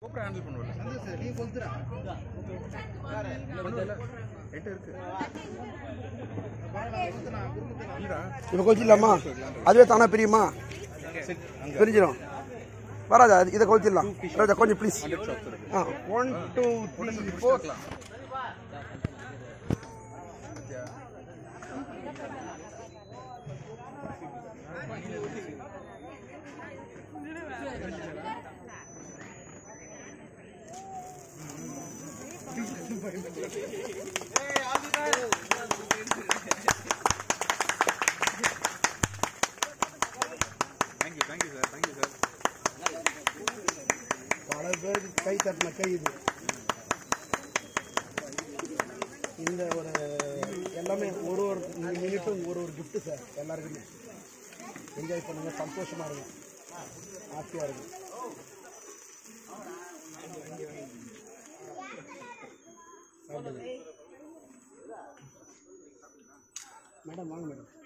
சூப்பரா ஹேண்டில் பண்ணுவல நீ கொளுத்துறா பண்ணுவல என்கிட்ட இருக்கு இல்லடா இப்போ கொளுத்திடலாமா அதுவே தானா பிரியுமா பிரிஞ்சிடும் வராதா அது- இதை கொளுத்திடலாம் ராஜா கொஞ்சம் ப்ளீஸ் ஆ one two three four thank you thank you sir thank you sir பல பேருக்கு கை தட்டின கை இது இந்த ஒரு எல்லாமே ஒரு ஒரு மினிட்டும் ஒரு ஒரு gift சார் எல்லாருக்குமே என்ஜாய் பண்ணுங்க சந்தோஷமா இருங்க ஹாப்பியாக இருங்க சாப்பிடுங்க மேடம் வாங்க மேடம்